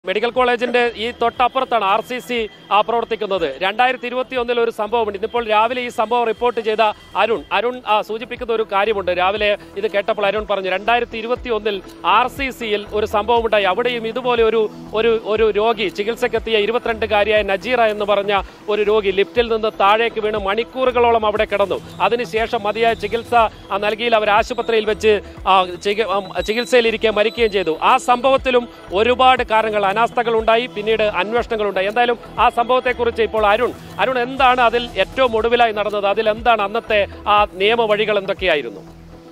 medical കോളേജിന്റെ ഈ തൊട്ടപ്പുറത്താണ് R C C പ്രവർത്തിക്കുന്നത് രണ്ടായിരത്തി ഇരുപത്തി ഒന്നിൽ ഒരു സംഭവമുണ്ട് ഇന്നിപ്പോൾ രാവിലെ ഈ സംഭവം റിപ്പോർട്ട് ചെയ്ത അരുൺ അരുൺ ആ, സൂചിപ്പിക്കുന്ന ഒരു കാര്യമുണ്ട് രാവിലെ ഇത് കേട്ടപ്പോൾ അരുൺ പറഞ്ഞു രണ്ടായിരത്തി ഇരുപത്തി ഒന്നിൽ ആർ സി സിയിൽ ഒരു സംഭവമുണ്ടായി അവിടെയും ഇതുപോലെ ഒരു ഒരു ഒരു രോഗി ചികിത്സക്കെത്തിയ ഇരുപത്തിരണ്ടുകാരിയായ നജീറ എന്ന് പറഞ്ഞ ഒരു രോഗി ലിഫ്റ്റിൽ നിന്ന് താഴേക്ക് വീണ് മണിക്കൂറുകളോളം അവിടെ കിടന്നു അതിനുശേഷം മതിയായ ചികിത്സ ആ, നൽകിയിൽ അവർ ആശുപത്രിയിൽ വെച്ച് ആ, ചികി- ആ, ചികിത്സയിലിരിക്കെ മരിക്കുകയും ചെയ്തു ആ സംഭവത്തിലും ഒരുപാട് കാരണങ്ങൾ അനാസ്ഥകൾ ഉണ്ടായി പിന്നീട് അന്വേഷണങ്ങൾ ഉണ്ടായി എന്തായാലും ആ സംഭവത്തെക്കുറിച്ച് ഇപ്പോൾ അരുൺ അരുൺ എന്താണ് അതിൽ ഏറ്റവും ഒടുവിലായി നടന്നത് അതിൽ എന്താണ് അന്നത്തെ ആ നിയമവഴികൾ എന്തൊക്കെയായിരുന്നു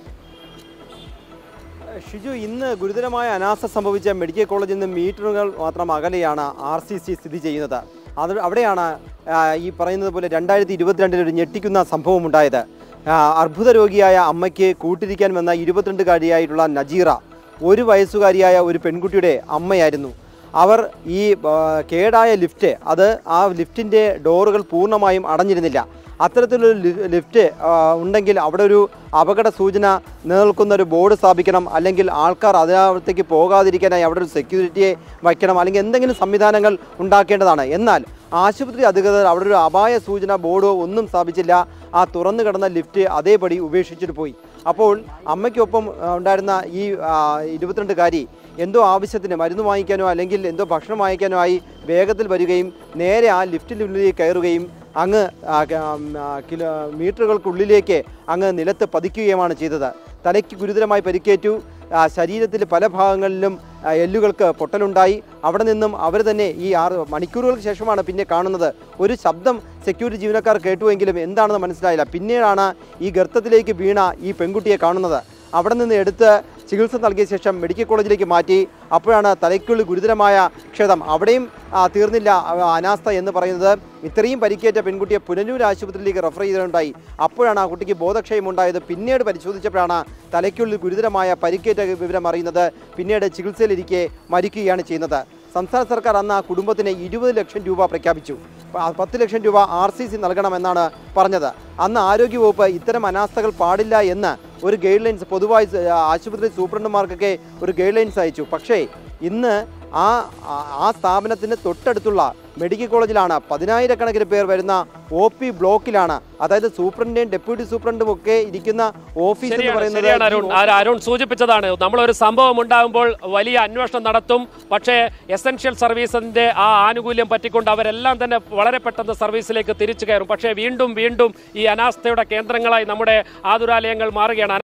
ഷിജു ഇന്ന് ഗുരുതരമായ അനാസ്ഥ സംഭവിച്ച മെഡിക്കൽ കോളേജിൽ നിന്ന് മീറ്ററുകൾ മാത്രം അകലെയാണ് ആർ സി സി സ്ഥിതി ചെയ്യുന്നത് അത് അവിടെയാണ് ആ, ഈ പറയുന്നത് പോലെ രണ്ടായിരത്തി ഇരുപത്തിരണ്ടിൽ ഒരു ഞെട്ടിക്കുന്ന സംഭവം ഉണ്ടായത് ആ, അർബുദ രോഗിയായ അമ്മയ്ക്ക് കൂട്ടിരിക്കാൻ വന്ന ഇരുപത്തിരണ്ടുകാരിയായിട്ടുള്ള നജീറ ഒരു വയസ്സുകാരിയായ ഒരു പെൺകുട്ടിയുടെ അമ്മയായിരുന്നു അവർ ഈ ആ, കേടായ ലിഫ്റ്റ് അത് ആ ലിഫ്റ്റിൻ്റെ ഡോറുകൾ പൂർണ്ണമായും അടഞ്ഞിരുന്നില്ല അത്തരത്തിലൊരു ലി- ലിഫ്റ്റ് ആ, ഉണ്ടെങ്കിൽ അവിടെ ഒരു അപകട സൂചന നിലനിൽക്കുന്ന ഒരു ബോർഡ് സ്ഥാപിക്കണം അല്ലെങ്കിൽ ആൾക്കാർ അതിനകത്തേക്ക് പോകാതിരിക്കാനായി അവിടെ ഒരു സെക്യൂരിറ്റിയെ വയ്ക്കണം അല്ലെങ്കിൽ എന്തെങ്കിലും സംവിധാനങ്ങൾ ഉണ്ടാക്കേണ്ടതാണ് എന്നാൽ ആശുപത്രി അധികൃതർ അവിടെ ഒരു അപായ സൂചന ബോർഡോ ഒന്നും സ്ഥാപിച്ചില്ല ആ തുറന്നു കിടന്ന ലിഫ്റ്റ് അതേപടി ഉപേക്ഷിച്ചിട്ട് പോയി അപ്പോൾ അമ്മയ്ക്കൊപ്പം ആ, ഉണ്ടായിരുന്ന ഈ ആ, ഇരുപത്തിരണ്ടുകാരി എന്തോ ആവശ്യത്തിന് മരുന്ന് വാങ്ങിക്കാനോ അല്ലെങ്കിൽ എന്തോ ഭക്ഷണം വാങ്ങിക്കാനോ ആയി വേഗത്തിൽ വരികയും നേരെ ആ ലിഫ്റ്റിനുള്ളിലേക്ക് കയറുകയും അങ്ങ് ആ, ക- ആ, കിലോ മീറ്ററുകൾക്കുള്ളിലേക്ക് അങ്ങ് നിലത്ത് പതിക്കുകയുമാണ് ചെയ്തത് തലയ്ക്ക് ഗുരുതരമായി പരിക്കേറ്റു ആ, ശരീരത്തിൽ പല ഭാഗങ്ങളിലും ആ, എല്ലുകൾക്ക് പൊട്ടലുണ്ടായി അവിടെ നിന്നും അവർ തന്നെ ഈ ആറ് മണിക്കൂറുകൾക്ക് ശേഷമാണ് പിന്നെ കാണുന്നത് ഒരു ശബ്ദം സെക്യൂരിറ്റി ജീവനക്കാർ കേട്ടുവെങ്കിലും എന്താണെന്ന് മനസ്സിലായില്ല പിന്നീടാണ് ഈ ഗർത്തത്തിലേക്ക് വീണ ഈ പെൺകുട്ടിയെ കാണുന്നത് അവിടെ നിന്ന് എടുത്ത് ചികിത്സ നൽകിയ ശേഷം മെഡിക്കൽ കോളേജിലേക്ക് മാറ്റി അപ്പോഴാണ് തലയ്ക്കുള്ളിൽ ഗുരുതരമായ ക്ഷതം അവിടെയും ആ, തീർന്നില്ല ആ, അനാസ്ഥ എന്ന് പറയുന്നത് ഇത്രയും പരിക്കേറ്റ പെൺകുട്ടിയെ പുനലൂർ ആശുപത്രിയിലേക്ക് റെഫർ ചെയ്തിട്ടുണ്ടായി അപ്പോഴാണ് ആ കുട്ടിക്ക് ബോധക്ഷയം ഉണ്ടായത് പിന്നീട് പരിശോധിച്ചപ്പോഴാണ് തലയ്ക്കുള്ളിൽ ഗുരുതരമായ പരിക്കേറ്റ വിവരം അറിയുന്നത് പിന്നീട് ചികിത്സയിലിരിക്കെ മരിക്കുകയാണ് ചെയ്യുന്നത് സംസ്ഥാന സർക്കാർ അന്ന് ആ കുടുംബത്തിന് ഇരുപത് ലക്ഷം രൂപ പ്രഖ്യാപിച്ചു പ- പത്ത് ലക്ഷം രൂപ ആർ സി സി നൽകണമെന്നാണ് പറഞ്ഞത് അന്ന് ആരോഗ്യവകുപ്പ് ഇത്തരം അനാസ്ഥകൾ പാടില്ല എന്ന് ഒരു ഗൈഡ് ലൈൻസ് പൊതുവായി സ- ആശുപത്രി സൂപ്രണ്ടുമാർക്കൊക്കെ ഒരു ഗൈഡ് ലൈൻസ് അയച്ചു പക്ഷേ ഇന്ന് ആ ആ- ആ സ്ഥാപനത്തിന് തൊട്ടടുത്തുള്ള മെഡിക്കൽ കോളേജിലാണ് പതിനായിരക്കണക്കിന് പേർ വരുന്ന ഒ പി ബ്ലോക്കിലാണ് അതായത് സൂപ്രണ്ടും ഡെപ്യൂട്ടി സൂപ്രണ്ടും ഒക്കെ ഇരിക്കുന്ന ഓഫീസ് എന്ന് ശരിയാണ് ശരിയാണ് അരുൺ പറയുന്നത് ആ- അരുൺ സൂചിപ്പിച്ചതാണ് നമ്മളൊരു സംഭവം ഉണ്ടാകുമ്പോൾ വലിയ അന്വേഷണം നടത്തും പക്ഷേ എസൻഷ്യൽ സർവീസിന്റെ ആ ആനുകൂല്യം പറ്റിക്കൊണ്ട് അവരെല്ലാം തന്നെ വളരെ പെട്ടെന്ന് സർവീസിലേക്ക് തിരിച്ചു കയറും പക്ഷേ വീണ്ടും വീണ്ടും ഈ അനാസ്ഥയുടെ കേന്ദ്രങ്ങളായി നമ്മുടെ ആതുരാലയങ്ങൾ മാറുകയാണ്